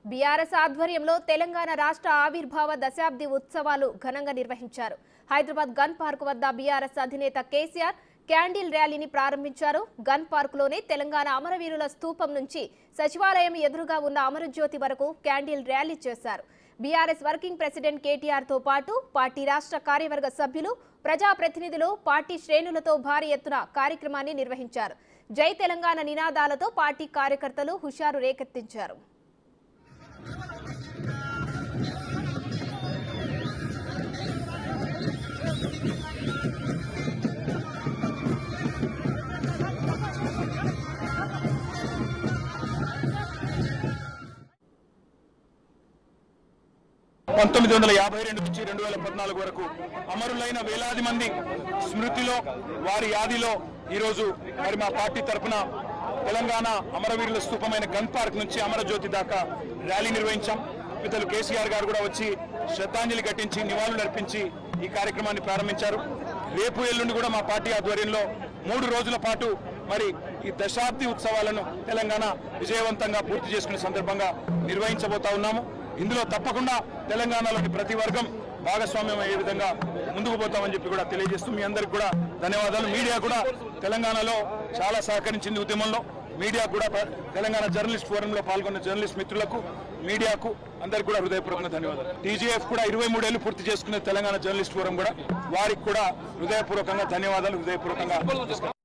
BRS ఆధ్వర్యంలో తెలంగాణ రాష్ట్ర ఆవిర్భావ దశాబ్ది ఉత్సవాలు ఘనంగా నిర్వహించారు హైదరాబాద్ గన్ పార్క్ వద్ద బీఆర్ఎస్ అధినేత కేసీఆర్ క్యాండిల్ ర్యాలీని ప్రారంభించారు గన్ పార్కులోనే తెలంగాణ అమరవీరుల స్తూపం నుంచి సచివాలయం ఎదురుగా ఉన్న అమరజ్యోతి వరకు క్యాండిల్ ర్యాలీ చేశారు బీఆర్ఎస్ వర్కింగ్ ప్రెసిడెంట్ కేటీఆర్ తో పాటు పార్టీ రాష్ట్ర కార్యవర్గ సభ్యులు ప్రజాప్రతినిధులు పార్టీ శ్రేణులతో భారీ ఎత్తున కార్యక్రమాన్ని నిర్వహించారు జై తెలంగాణ నినాదాలతో పార్టీ కార్యకర్తలు హుషారు రేకెత్తించారు పంతొమ్మిది వందల యాభై రెండు నుంచి రెండు వేల పద్నాలుగు వరకు అమరులైన వేలాది మంది స్మృతిలో వారి యాదిలో ఈరోజు మరి మా పార్టీ తరఫున తెలంగాణ అమరవీరుల స్తూపమైన గన్ పార్క్ నుంచి అమరజ్యోతి దాకా ర్యాలీ నిర్వహించాం పెద్దలు కేసీఆర్ గారు కూడా వచ్చి శ్రద్ధాంజలి ఘటించి నివాళులు అర్పించి ఈ కార్యక్రమాన్ని ప్రారంభించారు రేపు ఎల్లుండి కూడా మా పార్టీ ఆధ్వర్యంలో మూడు రోజుల పాటు మరి ఈ దశాబ్ది ఉత్సవాలను తెలంగాణ విజయవంతంగా పూర్తి చేసుకునే సందర్భంగా నిర్వహించబోతా ఉన్నాము ఇందులో తప్పకుండా తెలంగాణలోని ప్రతి వర్గం భాగస్వామ్యం అయ్యే విధంగా ముందుకు పోతామని చెప్పి కూడా తెలియజేస్తూ మీ అందరికి కూడా ధన్యవాదాలు మీడియా కూడా తెలంగాణలో చాలా సహకరించింది ఉద్యమంలో మీడియా కూడా ప- తెలంగాణ జర్నలిస్ట్ ఫోరంలో పాల్గొన్న జర్నలిస్ట్ మిత్రులకు మీడియాకు అందరికి కూడా హృదయపూర్వక ధన్యవాదాలు టీజీఎఫ్ కూడా ఇరవై మూడేళ్లు పూర్తి చేసుకునే తెలంగాణ జర్నలిస్ట్ ఫోరం కూడా వారికి కూడా హృదయపూర్వకంగా ధన్యవాదాలు హృదయపూర్వకంగా